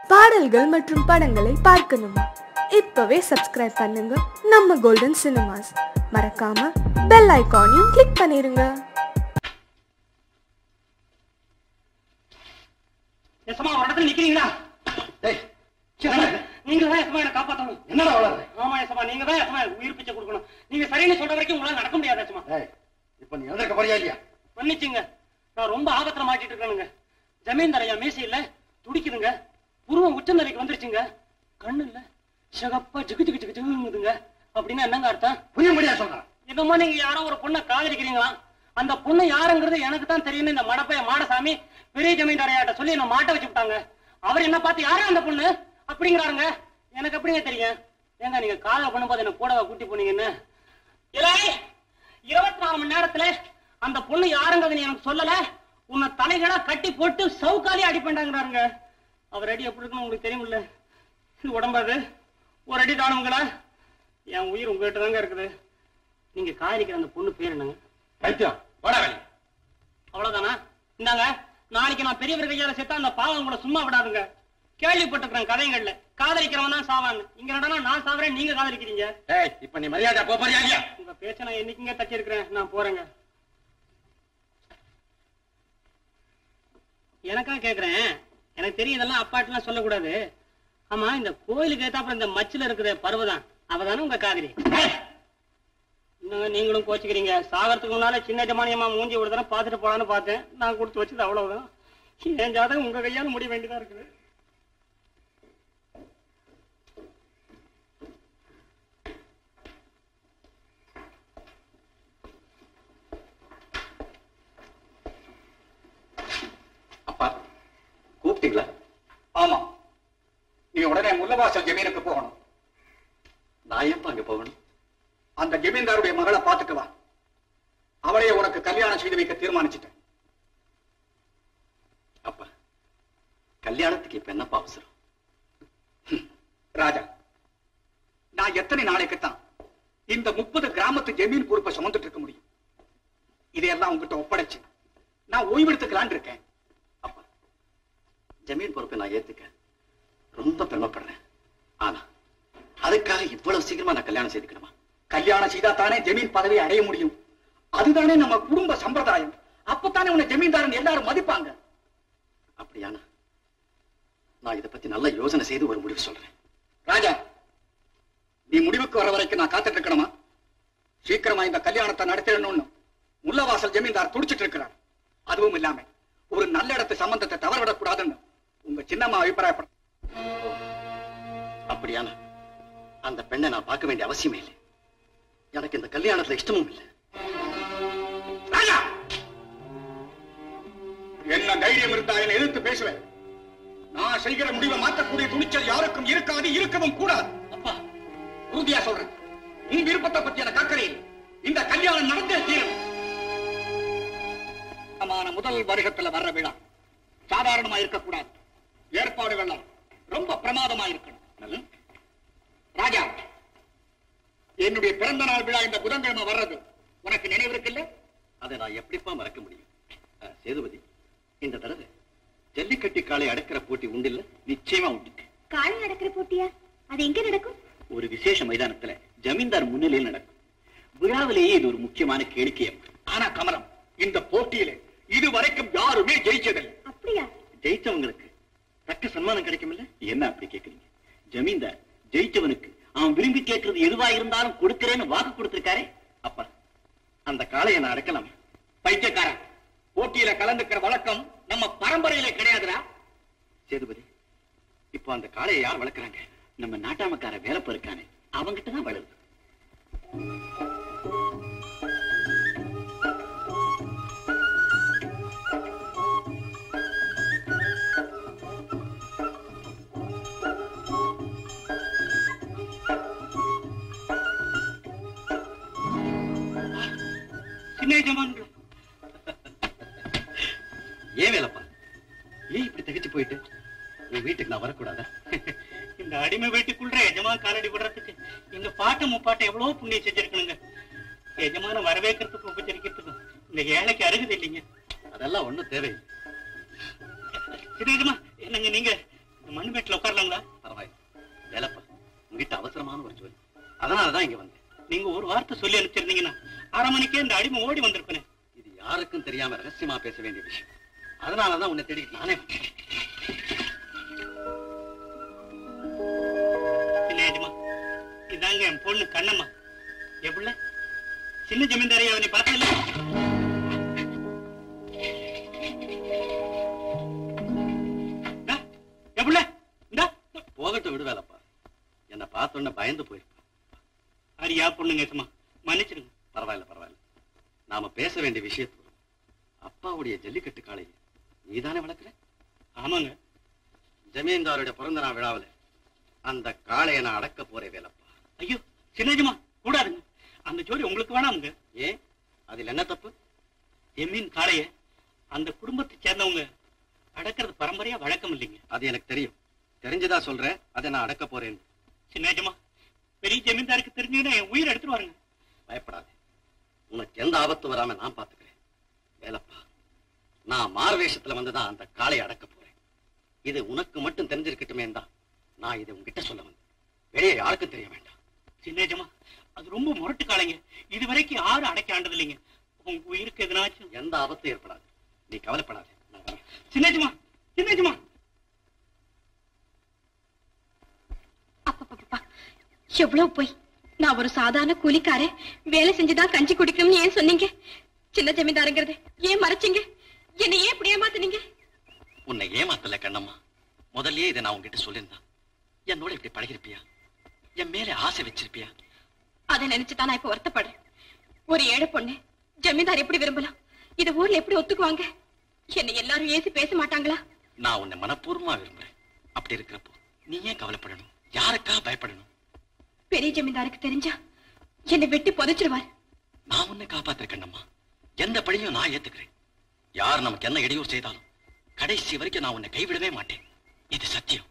பாடல்கள் மற்றும் படங்களை பார்க்கணுமா இப்பவே சப்ஸ்கிரைப் பண்ணுங்க நம்ம கோல்டன் சினிமாஸ் மறக்காம பெல் ஐகானையும் கிளிக் பண்ணிருங்க எசமா ஒரு இடத்துல நிக்கிறீங்களா டேய், எசமா, நீங்க தான் எசமா என்ன காப்பாத்தணும் என்னடா வளர்ற ஆமா எசமா நீங்க தான் எசமா உயிர் பிச்சை கொடுக்கணும் நீங்க சரின்னு சொல்ற வரைக்கும் உங்களால நடக்க முடியாது எசமா டேய், இப்ப நீ எதிர்க்க போறியா இல்லையா மன்னிச்சுங்க நான் ரொம்ப ஆபத்துல மாட்டிட்டு இருக்கேனுங்க ஜமீன்தார் ஐயா மீசை இல்ல துடிக்குதுங்க புருவம் உச்சந்தலைக்கு வந்துருச்சுங்க கண்ணு இல்ல சிகப்பா ஜிகு ஜிகு ஜிகு ஜிகுங்குதுங்க அப்படின்னா என்னங்க அர்த்தம் புரிய முடியாது சொல்றேன் என்னமோ நீங்க யாரோ ஒரு பொண்ணை காதலிக்கிறீங்களா அந்த பொண்ணு யாருங்கிறது எனக்கு தான் தெரியும் இந்த மடப்பைய மாடசாமி பெரிய ஜமீன்தாரையாட்ட சொல்லி என்ன மாட்ட வச்சு விட்டாங்க அவர் என்ன பார்த்து யாரா அந்த பொண்ணு அப்படிங்கிறாருங்க எனக்கு எப்படிங்க தெரியும் ஏங்க நீங்க காதல் பண்ணும்போது என்ன கூடவா கூட்டி போனீங்கன்னு இலாய், இருபத்தி நாலு மணி நேரத்துல அந்த பொண்ணு யாருங்கிறது நீ எனக்கு சொல்லல உன்னை தலைகளா கட்டி போட்டு சவுக்காலே அடி பண்ணாங்கிறாருங்க அவர் அடி எப்படி இருக்குன்னு உங்களுக்கு தெரியுமில்ல இது உடம்பாது ஒரு அடி தானுங்களா என் உயிர் உங்ககிட்ட தாங்க இருக்குது நீங்க காதலிக்கிற அந்த பொண்ணு பேர் என்னங்க பைத்தியம் போடா வெளிய அவ்வளவுதானா இந்தாங்க நாளைக்கு நான் பெரியவர் கையால செத்தா அந்த பாவம் கூட சும்மா விடாதுங்க கேள்விப்பட்டிருக்கிறேன் கதைகள்ல காதலிக்கிறவன் தான் சாவான் இங்க என்னடா நான் சாவறேன் நீங்க காதலிக்கிறீங்க டேய் இப்ப நீ மரியாதை போ போறியா இல்லையா உங்க பேச்ச நான் என்னைக்குங்க தச்சி இருக்கிறேன் நான் போறேங்க எனக்கா கேக்குறேன் எனக்கு தெரியும் இதெல்லாம் அப்பாட்டெல்லாம் சொல்லக்கூடாது ஆமா இந்த கோயிலுக்கு ஏத்தாப்புல இந்த மச்சில இருக்குது பருவதான் அவதானே உங்க காதலி என்னங்க நீங்களும் கோச்சிக்கிறீங்க சாகறதுக்கு முன்னால சின்ன ஜமானியம்மா மூஞ்சி ஒரு தடவை பார்த்துட்டு போலான்னு பார்த்தேன் நான் கொடுத்து வச்சது அவ்வளவுதான் என் ஜாதகம் உங்க கையால முடிய வேண்டியதா இருக்குது அப்பா கூப்பிட்டீங்களா ஆமா நீ உடனே முல்லவாசல் ஜமீனுக்கு போகணும் நான் ஏப்பா அங்க போகணும் அந்த ஜமீன்தாருடைய மகளை பாத்துக்கு வா அவளையே உனக்கு கல்யாணம் செய்து வைக்க தீர்மானிச்சிட்டேன் அப்பா கல்யாணத்துக்கு இப்ப என்னப்பா அவசரம் ராஜா நான் எத்தனை நாளைக்குத்தான் இந்த முப்பது கிராமத்து ஜமீன் பொறுப்பை சுமந்துட்டு இருக்க முடியும் இதையெல்லாம் உங்ககிட்ட ஒப்படைச்சு நான் ஓய்வெடுத்துக்கலான் இருக்கேன் அப்பா ஜமீன் பொறுப்பை நான் ஏத்துக்க ரொம்ப பெருமைப்படுறேன் ஆனா அதுக்காக இவ்வளவு சீக்கிரமா நான் கல்யாணம் செய்துக்கணுமா கல்யாணம் செய்தா தானே ஜமீன் பதவியை அடைய முடியும் அதுதானே நம்ம குடும்ப சம்பிரதாயம் அப்பத்தானே உன்னை ஜமீன்தாரன் எல்லாரும் மதிப்பாங்க அப்படியானா நான் இதை பத்தி நல்ல யோசனை செய்து ஒரு முடிவு சொல்றேன் ராஜா நீ முடிவுக்கு வர வரைக்கும் நான் காத்துட்டு இருக்கணுமா சீக்கிரமா இந்த கல்யாணத்தை நடத்திடணும்னு முல்லவாசல் ஜமீன்தார் துடிச்சிட்டு இருக்கிறார் அதுவும் இல்லாம ஒரு நல்ல இடத்து சம்பந்தத்தை தவறவிடக் கூடாதுன்னு உங்க சின்னம்மா அபிப்பிராயப்பட அப்படியான அந்த பெண்ணை நான் பார்க்க வேண்டிய அவசியமே இல்லை எனக்கு இந்த கல்யாணத்துல இஷ்டமும் இல்லை ராஜா என்ன தைரியம் இருந்தா என்னை எதிர்த்து பேசுவேன் நான் செய்கிற முடிவை மாற்றக்கூடிய துணிச்சல் யாருக்கும் இருக்காது இருக்கவும் கூடாது அப்பா உறுதியா சொல்றேன் உன் விருப்பத்தை பத்தி எனக்கு அக்கறை இல்லை. இந்த கல்யாணம் நடந்தே தீரும் சமான முதல் வருகத்துல வர்ற விழா சாதாரணமா இருக்கக்கூடாது ஏற்பாடுகள்லாம் ரொம்ப பிரமாதமா இருக்கணும் ம்? ராஜா என்னுடைய பிறந்த நாள் விழா இந்த புதன்கிழமை வர்றது உனக்கு நினைவு இருக்குல்ல அதை நான் எப்படிப்பா மறக்க முடியும் அஹ், சேதுபதி இந்த தடவை ஜல்லிக்கட்டு காளை அடக்கிற போட்டி உண்டில்ல நிச்சயமா உண்டு காளை நடக்கிற போட்டியா அது எங்க நடக்கும் ஒரு விசேஷ மைதானத்துல ஜமீன்தார் முன்னிலையில் நடக்கும் விழாவிலேயே இது ஒரு முக்கியமான கேளிக்கை ஆனா கமலம் இந்த போட்டியில இதுவரைக்கும் யாருமே ஜெயிச்சதில்லை அப்படியா ஜெயிச்சவங்களுக்கு தக்க சன்மானம் கிடைக்கும்ல என்ன அப்படி கேக்குறீங்க ஜமீன்தார் ஜெயிச்சவனுக்கு அவன் விரும்பி கேட்கறது எதுவா இருந்தாலும் கொடுக்கிறேன்னு வாக்கு கொடுத்திருக்காரே அப்பா அந்த காளையை நான் அடக்கலாம் பைத்தியக்காரன் போட்டியில கலந்துக்கிற வழக்கம் நம்ம பரம்பரையில கிடையாதுடா சேதுபதி இப்போ அந்த காளையை யார் வளர்க்கறாங்க நம்ம நாட்டாமக்கார வேலைப்ப இருக்கானே அவங்கிட்ட தான் வளருது சின்ன ஜமான்கள் ஏன் வேலைப்பா ஏன் இப்படி திகச்சு போயிட்டு உன் வீட்டுக்கு நான் வரக்கூடாதா இந்த அடிமை வீட்டுக்குள்ள எஜமா காலடி விடுறதுக்கு எங்க பாட்டு முப்பாட்டை எவ்வளவு புண்ணியம் செஞ்சிருக்கணுங்க எஜமான வரவேற்கிறதுக்கு உபச்சரிக்கிறதுக்கும் இந்த ஏழைக்கு அருகுது இல்லைங்க அதெல்லாம் ஒண்ணும் தேவையில்லை சின்ன எஜமா என்னங்க நீங்க இந்த மண் வீட்டுல உட்காரலாங்களா பரவாயில்ல வேலைப்பா உங்ககிட்ட அவசரமான ஒரு ஜோலி அதனாலதான் இங்க வந்தேன் நீங்க ஒரு வார்த்தை சொல்லி அனுப்பிச்சிருந்தீங்கன்னா அரை மணிக்கே இந்த அடிமை ஓடி வந்திருப்பேனே இது யாருக்கும் தெரியாம ரகசியமா பேச வேண்டிய விஷயம் அதனாலதான் உன்னை தேடி நானே வந்தேன். சின்ன ஏஜமா இதாங்க என் பொண்ணு கண்ணம்மா எப்படி சின்ன ஜமீன்தாரி அவனை பார்த்ததில்ல எப்படி இந்தா போகட்டும் விடு வேலைப்பா என்னை பார்த்த உடனே பயந்து போயிருப்பா அரியா பொண்ணுங்க ஏசமா மன்னிச்சிடுங்க பரவாயில்ல பரவாயில்ல நாம பேச வேண்டிய விஷயத்துக்கு வருவோம். அப்பாவுடைய ஜல்லிக்கட்டு காளையை நீதானே வளர்க்குற ஆமாங்க ஜமீன்தாருடைய பிறந்த நாள் விழாவில் அந்த காளையை நான் அடக்க போறேன் வேலைப்பா ஐயோ சின்னஜமா கூடாதுங்க அந்த ஜோடி உங்களுக்கு வேணாமுங்க ஏன் அதில் என்ன தப்பு எம்மீன் காளைய அந்த குடும்பத்தை சேர்ந்தவங்க அடக்கிறது பரம்பரையா வழக்கம் இல்லைங்க அது எனக்கு தெரியும் தெரிஞ்சதா சொல்றேன் அதை நான் அடக்க போறேன் சின்னஜமா பெரிய ஜமீன்தாருக்கு தெரிஞ்சுங்கன்னா என் உயிர் எடுத்துட்டு வாருங்க பயப்படாதே உனக்கு எந்த ஆபத்து வராம நான் பாத்துக்கிறேன் வேலப்பா நான் மார்வேஷத்துல வந்துதான் அந்த காளை அடக்க போறேன் இது உனக்கு மட்டும் தெரிஞ்சிருக்கட்டுமே தான் நான் இதை உன்கிட்ட சொல்ல வந்தேன் வெளியே யாருக்கும் தெரிய வேண்டாம் சின்னஜமா அது ரொம்ப முரட்டு காளைங்க இது வரைக்கும் யாரும் அடக்கி ஆண்டது இல்லைங்க உங்க உயிருக்கு எதனாச்சும் எந்த ஆபத்தும் ஏற்படாது நீ கவலைப்படாதே நான் வரேன். சின்னஜமா சின்னஜமா அப்பப்பப்பா எவ்வளவு போய் நான் ஒரு சாதாரண கூலிக்காரன் வேலை செஞ்சுதான் கஞ்சி குடிக்கணும்னு ஏன் சொன்னீங்க சின்ன ஜமீன்தாருங்கிறது ஏன் மறைச்சீங்க என்னை ஏன் இப்படி ஏமாத்துனீங்க உன்னை ஏமாத்தல கண்ணம்மா முதல்லயே இதை நான் உன்கிட்ட சொல்லியிருந்தேன் என்னோட இப்படி பழகிருப்பியா என் மேல ஆசை வச்சிருப்பியா அதை நினைச்சுதான் நான் இப்ப வருத்தப்படுறேன் ஒரு ஏழை பொண்ணு ஜமீன்தார் எப்படி விரும்பலாம் இத ஊர்ல எப்படி ஒத்துக்குவாங்க என்னை எல்லாரும் ஏசி பேச மாட்டாங்களா நான் உன்னை மனப்பூர்வமா விரும்புறேன் அப்படி இருக்கிறப்போ நீ ஏன் கவலைப்படணும் யாருக்கா பயப்படணும் பெரிய ஜமீன்தாருக்கு தெரிஞ்சா என்னை வெட்டி புதைச்சிருவார் நான் உன்னை காப்பாத்துற கண்ணம்மா எந்த பழியும் நான் ஏத்துக்கிறேன் யார் நமக்கு என்ன இடையூறு செய்தாலும் கடைசி வரைக்கும் நான் உன்னை கைவிடவே மாட்டேன் இது சத்தியம்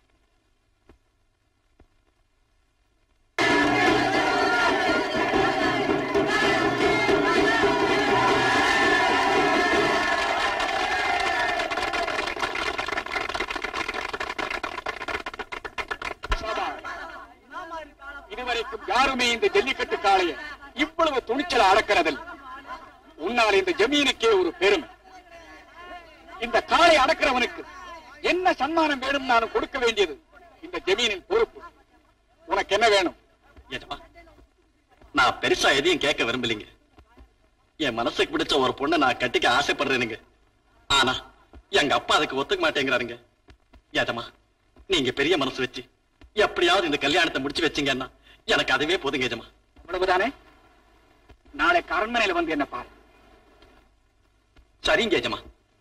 இதுவரைக்கும் யாருமே இந்த ஜல்லிக்கட்டு காளையை இவ்வளவு துணிச்சல அடக்கிறதில் உன்னால் இந்த ஜமீனுக்கே ஒரு பெருமை இந்த காளை அடக்கிறவனுக்கு என்ன சன்மானம் வேணும் நான் கொடுக்க வேண்டியது இந்த ஜமீனின் பொறுப்பு உனக்கு என்ன வேணும் ஏஜமா நான் பெருசா எதையும் கேட்க விரும்பலைங்க என் மனசுக்கு பிடிச்ச ஒரு பொண்ணை நான் கட்டிக்க ஆசைப்படுறேனுங்க ஆனா எங்க அப்பா அதுக்கு ஒத்துக்க மாட்டேங்கிறாருங்க ஏஜமா நீங்க பெரிய மனசு வச்சு எப்படியாவது இந்த கல்யாணத்தை முடிச்சு வச்சீங்கன்னா எனக்கு அதுவே போதுங்க ஏஜமா அவ்வளவுதானே நாளைக்கு அரண்மனையில வந்து என்ன பாரு சரிங்க ஏஜமா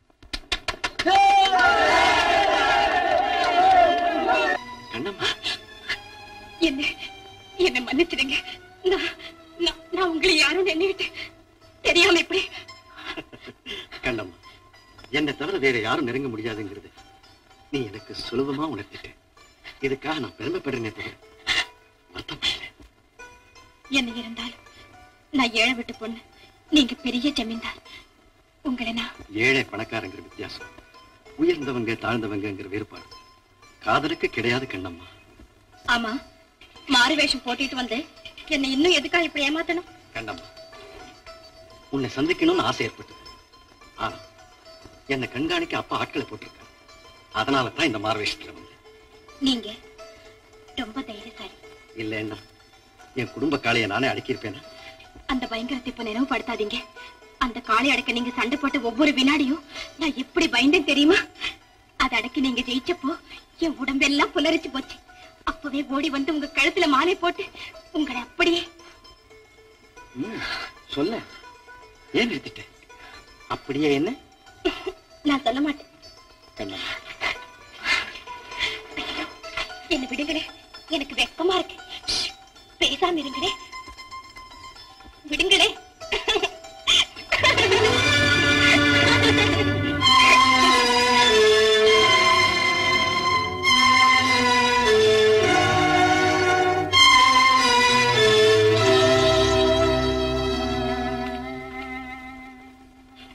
கண்ணம்மா என்ன என்ன மன்னிச்சிடுங்க நான் நான் நான் உங்களை யாரும் நினைவிட்டு தெரியாம இப்படி கண்ணம்மா என்னை தவிர வேற யாரும் நெருங்க முடியாதுங்கிறது நீ எனக்கு சுலபமா உணர்த்திட்ட இதுக்காக நான் பெருமைப்படுறேனே தவிர வருத்தப்படல என்ன இருந்தாலும் நான் ஏழை விட்டு பொண்ணு நீங்க பெரிய ஜமீன்தார் உங்களை நான் ஏழை பணக்காரங்கிற வித்தியாசம் உயர்ந்தவங்க தாழ்ந்தவங்கங்கிற வேறுபாடு காதலுக்கு கிடையாது கண்ணம்மா ஆமா மாறு வேஷம் போட்டுட்டு வந்து என்ன இன்னும் எதுக்காக இப்படி ஏமாத்தணும் கண்ணம்மா உன்னை சந்திக்கணும்னு ஆசை ஏற்பட்டது ஆனா என்னை கண்காணிக்க அப்பா ஆட்களை போட்டிருக்காரு அதனால தான் இந்த மார்வேஷத்துல வந்தேன் நீங்க ரொம்ப தைரியசாலி இல்லைன்னா என் குடும்ப காளையை நானே அடக்கியிருப்பேனா அந்த பயங்கரத்தை இப்ப நினைவுபடுத்தாதீங்க அந்த காளை அடக்க நீங்க சண்டை போட்ட ஒவ்வொரு வினாடியும் நான் எப்படி பயந்தேன் தெரியுமா அதை அடக்கி நீங்க ஜெயிச்சப்போ என் உடம்பெல்லாம் புலரிச்சு போச்சு அப்பவே ஓடி வந்து உங்க கழுத்துல மாலை போட்டு உங்களை அப்படியே ம், சொல்ல ஏன் நிறுத்திட்ட அப்படியே என்ன நான் சொல்ல மாட்டேன் கண்ணம்மா என்ன விடுங்களே எனக்கு வெக்கமா இருக்கு ஷ், பேசாம இருங்களே விடுங்களே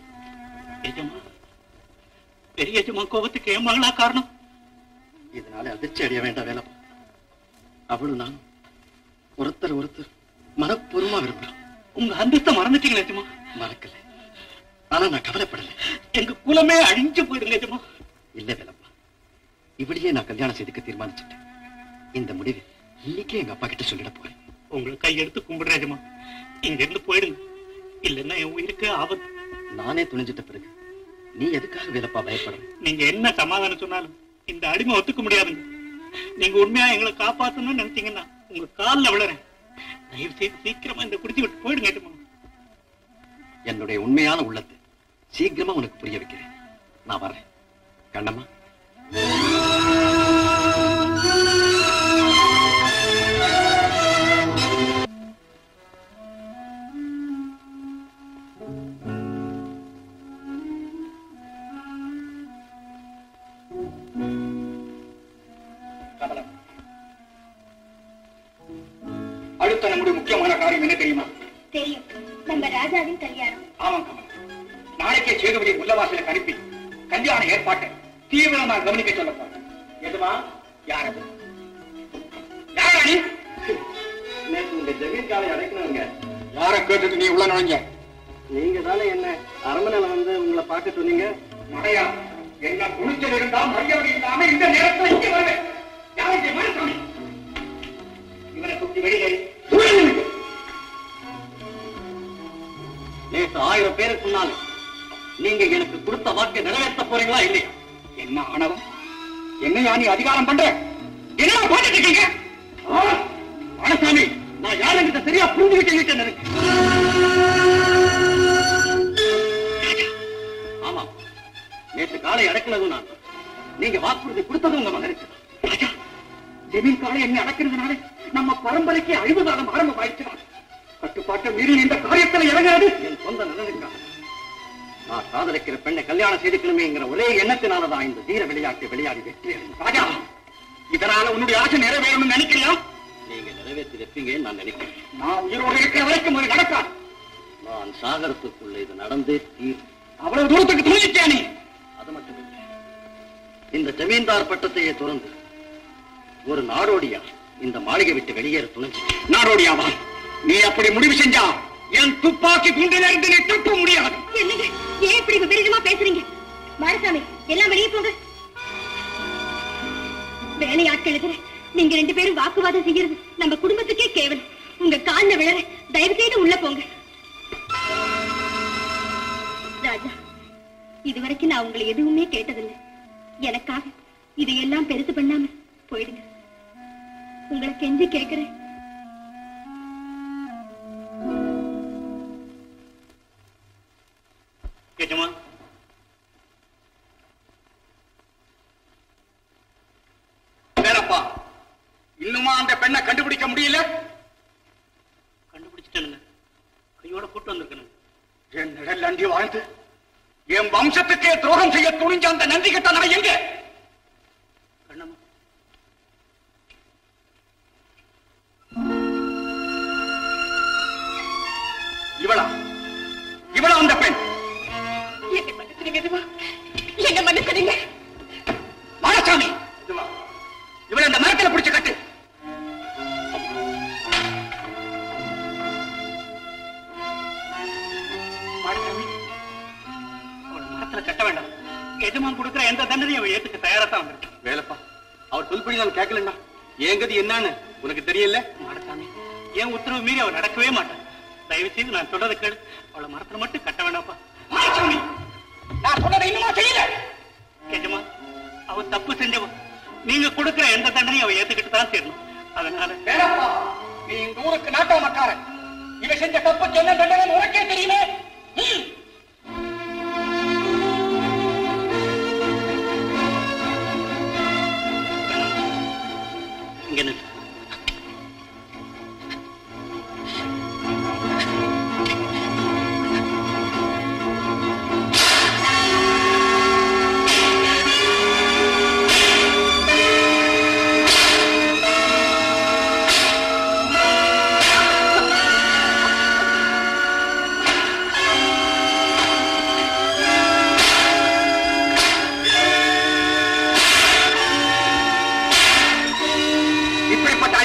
எஜமா பெரிய எஜமா கோபத்துக்கு என் மகளா காரணம் இதனால அதிர்ச்சி அடைய வேண்டாம் வேலைப்பா அவளும் நான் ஒருத்தர் ஒருத்தர் மனப்பூர்வமா விரும்புறோம் உங்க அந்தஸ்தை மறந்துட்டீங்களா எஜமா மறக்கல ஆனா நான் கவலைப்படல எங்க குலமே அழிஞ்சு போயிடுங்க எஜமா இல்ல வேலப்பா இவளையே நான் கல்யாணம் செய்துக்க தீர்மானிச்சிட்டேன் இந்த முடிவு இன்னைக்கே எங்க அப்பா கிட்ட சொல்லிட போறேன் உங்களை கையெடுத்து கும்பிடுறேன் எஜமா இங்க இருந்து போயிடுங்க இல்லைன்னா என் உயிருக்கு ஆபத்து நானே துணிஞ்சிட்ட பிறகு நீ எதுக்காக வேலப்பா பயப்படுற நீங்க என்ன சமாதானம் சொன்னாலும் இந்த அடிமை ஒத்துக்க முடியாதுங்க நீங்க உண்மையா எங்களை காப்பாத்தணும்னு நினைச்சீங்கன்னா உங்க கால்ல விழுறேன் தயவு செய்து சீக்கிரமா இந்த குடிச்சு விட்டு போயிடுங்க எஜமா என்னுடைய உண்மையான உள்ளத்தை சீக்கிரமா உனக்கு புரிய வைக்கிறேன் நான் வரேன் கண்ணம்மா கமலம் அடுத்த நம்முடைய முக்கியமான காரியம் என்ன தெரியுமா தெரியும் நம்ம ராஜாவின் கல்யாணம் ஆமாம் கமலம் நாளைக்கே சேதுபதியை உள்ளவாசலுக்கு அனுப்பி கல்யாண ஏற்பாட்டை தீவிரமா கவனிக்க சொல்ல போறேன் எதுமா யார் அது யாரா நீ நேற்று உங்க ஜமீன் காலை அடைக்கணுங்க யார கேட்டுட்டு நீ உள்ள நுழைஞ்ச நீங்க தானே என்ன அரண்மனையில வந்து உங்களை பார்க்க சொன்னீங்க மடையா என்ன துணிச்சல் இருந்தா மரியாதை இல்லாம இந்த நேரத்துல இங்க வருவேன் யாருக்கு மனசாமி இவனை தூக்கி வெளியே தூக்கி நிறுத்து. நேற்று ஆயிரம் பேருக்கு முன்னால நீங்க எனக்கு கொடுத்த வாக்கை நிறைவேற்ற போறீங்களா இல்லையா என்ன ஆணவம் என்னையா நீ அதிகாரம் பண்ற என்ன போட்டுட்டு இருக்கீங்க ஆ, மனசாமி நான் யாருங்கிட்ட சரியா புரிஞ்சுக்கிட்டேன் எனக்கு ஆமா நேற்று காலை அடக்கினதும் நான் தான். நீங்க வாக்குறுதி கொடுத்ததும் உங்க மகனுக்கு தான். ராஜா ஜமீன் காலை என்ன அடக்கிறதுனால நம்ம பரம்பரைக்கு அழிவுகாலம் ஆரம்பமாயிடுச்சு கட்டுப்பாட்டை மீறி இந்த காரியத்துல இறங்காது என் சொந்த நலனுக்காக நான் காதலிக்கிற பெண்ணை கல்யாணம் செய்துக்கணுமேங்கிற ஒரே எண்ணத்தினாலதான் இந்த தீர விளையாட்டை விளையாடி வெற்றி அடைந்தேன். ராஜா இதனால உன்னுடைய ஆசை நிறைவேறணும்னு நினைக்கிறியா நீங்க நிறைவேற்றி வைப்பீங்கன்னு நான் நினைக்கிறேன் நான் உயிரோடு இருக்கிற வரைக்கும் அது நடக்காது நான் சாகரத்துக்குள்ள இது நடந்தே தீரும் அவ்வளவு தூரத்துக்கு துணிச்சிட்டியா நீ அது மட்டும் இல்லை இந்த ஜமீன்தார் பட்டத்தையே துறந்து ஒரு நாடோடியா இந்த மாளிகை விட்டு வெளியேற துணிஞ்சு நாடோடியாவா நீ அப்படி முடிவு செஞ்சா என் துப்பாக்கி குண்டிலிருந்து நீ தப்ப முடியாது என்னங்க ஏன் இப்படி விபரீதமா பேசுறீங்க மாரசாமி எல்லாம் வெளியே போங்க வேலையாட்கள் எதிர நீங்க ரெண்டு பேரும் வாக்குவாதம் செய்யறது நம்ம குடும்பத்துக்கே கேவலம் உங்க கால்ல விழற தயவு செய்து உள்ள போங்க ராஜா இதுவரைக்கும் நான் உங்களை எதுவுமே கேட்டதில்லை எனக்காக இதையெல்லாம் பெருசு பண்ணாம போயிடுங்க உங்களை கெஞ்சி கேட்கிறேன் எஜமா வேறப்பா இன்னுமா அந்த பெண்ணை கண்டுபிடிக்க முடியல கண்டுபிடிச்சிட்டேனுங்க கையோட கூட்டு வந்திருக்கணுங்க என் நிழல் அண்டி வாழ்ந்து என் வம்சத்துக்கே துரோகம் செய்ய துணிஞ்ச அந்த நன்றி கட்ட நான் எங்க கண்ணம்மா இவளா இவளா அந்த பெண் என்ன மன்னிச்சிடுங்க இதுவா என்ன மன்னிச்சிடுங்க மானசாமி இவளை அந்த மரத்துல பிடிச்சு கட்டு மாடசாமி அவளை மரத்துல கட்ட வேண்டாம் எஜமான் கொடுக்குற எந்த தண்டனையும் அவன் ஏத்துக்க தயாரா தான் வந்திருக்கேன் வேலைப்பா அவர் சொல்படி நான் கேட்கலன்னா என் கதி என்னன்னு உனக்கு தெரியல மாடசாமி என் உத்தரவு மீறி அவன் நடக்கவே மாட்டான் தயவு செய்து நான் சொல்றதை கேளு அவளை மரத்துல மட்டும் கட்ட வேண்டாம்ப்பா மானசாமி நான் சொன்னதை இன்னுமா செய்யல எஜமா அவ தப்பு செஞ்சவன் நீங்க கொடுக்கிற எந்த தண்டனையும் அவ ஏத்துக்கிட்டு தான் சேரணும் அதனால வேறப்பா நீ இந்த ஊருக்கு நாட்டாமக்காரன் இவ செஞ்ச தப்புக்கு என்ன தண்டனை உனக்கே தெரியுமே ம். இங்க நில்லு.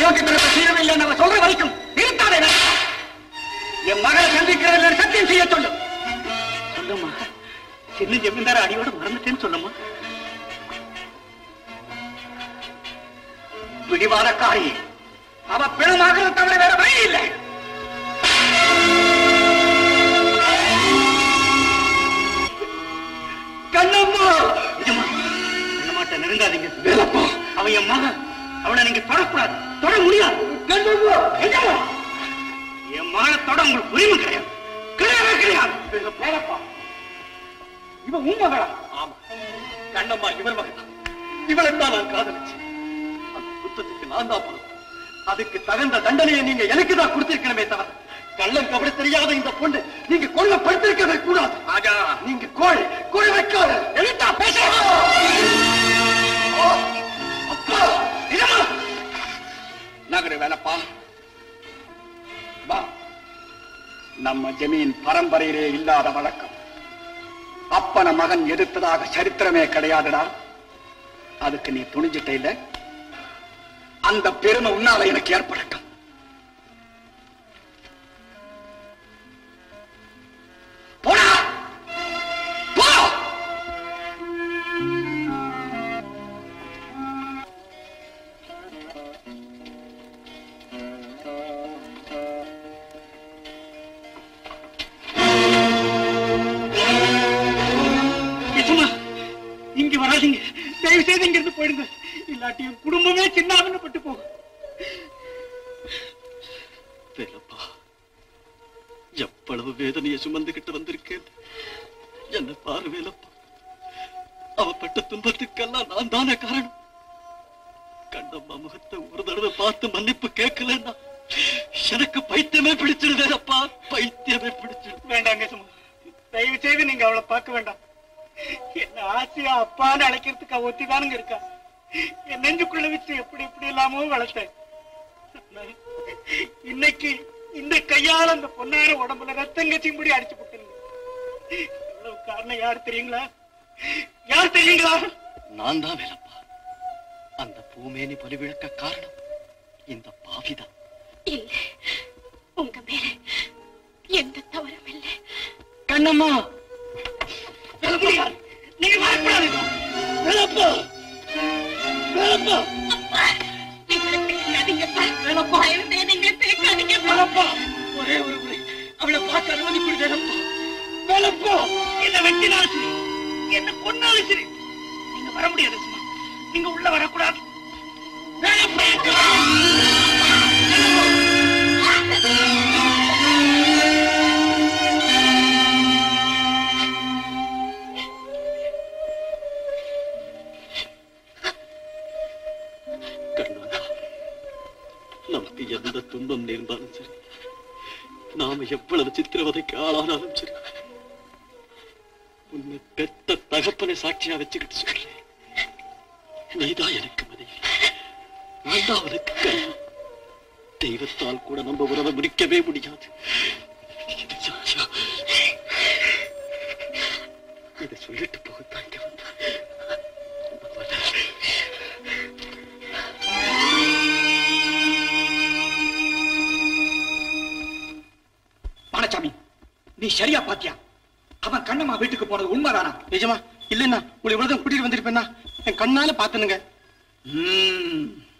அயோக்கியத்தனத்தை செய்யவில்லைன்னு அவ சொல்ற வரைக்கும் நிறுத்தாதே வேலைப்பா. என் மகளை சந்திக்கிறதில் சத்தியம் செய்ய சொல்லு சொல்லுமா சின்ன ஜமீன்தார அடியோட மறந்துட்டேன்னு சொல்லுமா பிடிவாதக்காரி அவ பிணமாகிறது தவிர வேற வழி இல்லை கண்ணம்மா நிஜமா கண்ணமாட்ட நெருங்காதீங்க அவ என் மகன் அவளை நீங்க தொடக்கூடாது தொட முடியாது கண்ணம்மா நிஜமா என் மகளை தொட உங்களுக்கு உரிமை கிடையாது கிடையவே கிடையாது பேரப்பா இவன் உன் மகளா ஆமா கண்ணம்மா இவர் மகன் இவளை தான் நான் காதலிச்சேன் அந்த குத்தத்துக்கு நான் தான் பொறுப்பு அதுக்கு தகுந்த தண்டனையை நீங்க எனக்கு தான் கொடுத்திருக்கணுமே தவிர கள்ளம் கபடி தெரியாத இந்த பொண்ணு நீங்க கொள்ள படுத்திருக்கவே கூடாது ராஜா நீங்க கோழி கோழி வைக்காத எழுத்தா பேச அப்பா இதமா நகரு வேலைப்பா வா நம்ம ஜமீன் பரம்பரையிலே இல்லாத வழக்கம் அப்பன மகன் எதிர்த்ததாக சரித்திரமே கிடையாதுடா அதுக்கு நீ துணிஞ்சிட்ட இல்ல அந்த பெருமை உன்னால எனக்கு ஏற்படட்டும் போடா போ நிஜமா இங்க வராதீங்க தயவு செய்து இங்க இருந்து போயிடுங்க இல்லாட்டி என் குடும்பமே சின்னாபனப்பட்டு போகும் வேலப்பா எவ்வளவு வேதனையை சுமந்துகிட்டு வந்திருக்கேன் என்ன பாரு வேலப்பா அவ பட்ட துன்பத்துக்கெல்லாம் நான் தானே காரணம் கண்ணம்மா முகத்தை ஒரு தடவை பார்த்து மன்னிப்பு கேட்கலன்னா எனக்கு பைத்தியமே பிடிச்சிடு வேலப்பா பைத்தியமே பிடிச்சிடு வேண்டாங்க சும்மா தயவு செய்து நீங்க அவளை பார்க்க வேண்டாம் என்ன ஆசையா அப்பான்னு அழைக்கிறதுக்கு அவ ஒத்திதானுங்க இருக்கா என் நெஞ்சுக்குள்ள வச்சு எப்படி எப்படி இல்லாமோ வளர்த்தேன் ஆனா, இன்னைக்கு இந்த கையால அந்த பொன்னார உடம்புல ரத்தம் கச்சியும்படி அடிச்சு போட்டுருங்க இவ்வளவு காரணம் யார் தெரியுங்களா யார் தெரியுங்களா நான் தான் வேலப்பா அந்த பூமேனி பலிவிழக்க காரணம் இந்த பாவிதான் இல்ல உங்க மேல எந்த தவறும் இல்லை கண்ணம்மா நீங்க பயப்படாதீங்க வேலப்பா வேலப்பா எங்களை பேசாதீங்கப்பா தயவு செய்து எங்களை பேசாதீங்கப்பா வேலப்பா ஒரே ஒரு முறை அவளை பார்க்க அனுமதி கொடு வேலப்பா வேலப்பா என்ன வெட்டினாலும் சரி என்ன கொன்னாலும் சரி நீங்க வர முடியாது சும்மா நீங்க உள்ள வரக்கூடாது வேலப்பா கண்ணா நமக்கு எந்த துன்பம் நேர்ந்தாலும் சரி நாம எவ்வளவு சித்திரவதைக்கு ஆளானாலும் சரி உன்னை பெத்த தகப்பனை சாட்சியா வச்சுக்கிட்டு சொல்றேன் நீதான் எனக்கு மனைவி நான் தான் அவனுக்கு கண்ணன் தெய்வத்தால் கூட நம்ம உறவை முடிக்கவே முடியாது இது சாட்சியா இதை சொல்லிட்டு போகத்தான் இங்க வந்தேன். நான் வரேன். பானசாமி நீ சரியா பாத்தியா அவன் கண்ணம்மா வீட்டுக்கு போனது உண்மைதானா நிஜமா இல்லைன்னா உங்களை இவ்வளவுதான் கூட்டிட்டு வந்திருப்பேன்னா என் கண்ணால பாத்தனுங்க ம்.